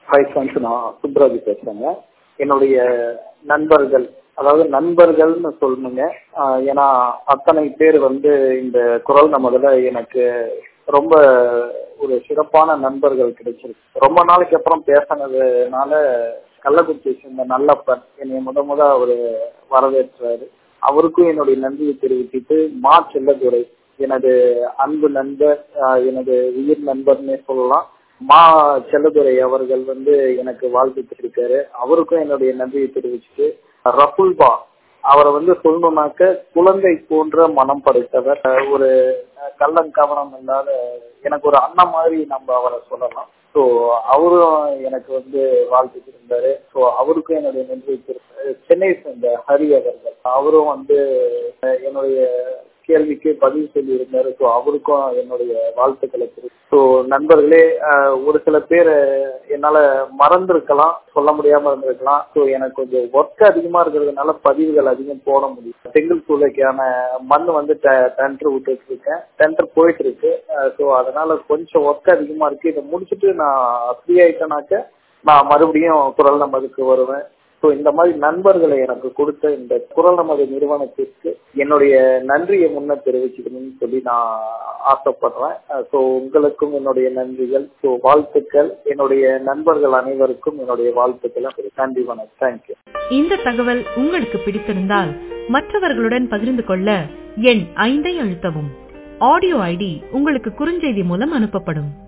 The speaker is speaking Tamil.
ஹாய் ஃப்ரெண்ட்ஸ் நான் சுப்ராஜ் பேசுறேங்க என்னுடைய நண்பர்கள் அதாவது நண்பர்கள்னு சொல்லணுங்க ஆஹ் ஏன்னா அத்தனை பேர் வந்து இந்த குரல் நமதுல எனக்கு ரொம்ப ஒரு சிறப்பான நண்பர்கள் கிடைச்சிருக்கு ரொம்ப நாளைக்கு அப்புறம் பேசினதுனால கள்ளக்குறிச்சி சேர்ந்த நல்லப்பன் என்னை முத முத அவரு வரவேற்றாரு அவருக்கும் என்னுடைய நன்றியை தெரிவித்துட்டு மா செல்லதுரை எனது அன்பு நண்பர் ஆஹ் எனது உயிர் நண்பர்னே சொல்லலாம் மா செல்லதுரை அவர்கள் வந்து எனக்கு வாழ்த்து தெரிவித்தாரு அவருக்கும் என்னுடைய நன்றியை தெரிவிச்சுட்டு ரஃபுல்பா அவரை வந்து சொல்லணும்னாக்க குழந்தை போன்ற மனம் படைத்தவர் ஒரு கள்ளம் கவனம் இல்லாத எனக்கு ஒரு அண்ணன் மாதிரி நம்ம அவரை சொல்லலாம் ஸோ அவரும் எனக்கு வந்து வாழ்த்து இருந்தாரு ஸோ அவருக்கும் என்னுடைய நன்றி சென்னை சேர்ந்த ஹரி அவர்கள் அவரும் வந்து என்னுடைய கேள்விக்கு பதில் சொல்லி இருந்தாரு ஸோ அவருக்கும் என்னுடைய வாழ்த்துக்களை ஸோ நண்பர்களே ஒரு சில பேர் என்னால மறந்திருக்கலாம் சொல்ல முடியாம இருந்திருக்கலாம் ஸோ எனக்கு கொஞ்சம் ஒர்க் அதிகமா இருக்கிறதுனால பதிவுகள் அதிகம் போட முடியும் செங்கல் சூளைக்கான மண் வந்து டெண்டர் விட்டுட்டு இருக்கேன் டெண்டர் போயிட்டு இருக்கு ஸோ அதனால கொஞ்சம் ஒர்க் அதிகமா இருக்கு இதை முடிச்சுட்டு நான் ஃப்ரீ ஆயிட்டேனாக்க நான் மறுபடியும் குரல் நமதுக்கு வருவேன் ஸோ இந்த மாதிரி நண்பர்களை எனக்கு கொடுத்த இந்த குரல் நமது நிறுவனத்திற்கு என்னுடைய நன்றியை முன்ன தெரிவிச்சுக்கணும்னு சொல்லி நான் ஆசைப்படுறேன் ஸோ உங்களுக்கும் என்னுடைய நன்றிகள் ஸோ வாழ்த்துக்கள் என்னுடைய நண்பர்கள் அனைவருக்கும் என்னுடைய வாழ்த்துக்களை நன்றி வணக்கம் தேங்க்யூ இந்த தகவல் உங்களுக்கு பிடித்திருந்தால் மற்றவர்களுடன் பகிர்ந்து கொள்ள எண் ஐந்தை அழுத்தவும் ஆடியோ ஐடி உங்களுக்கு குறுஞ்செய்தி மூலம் அனுப்பப்படும்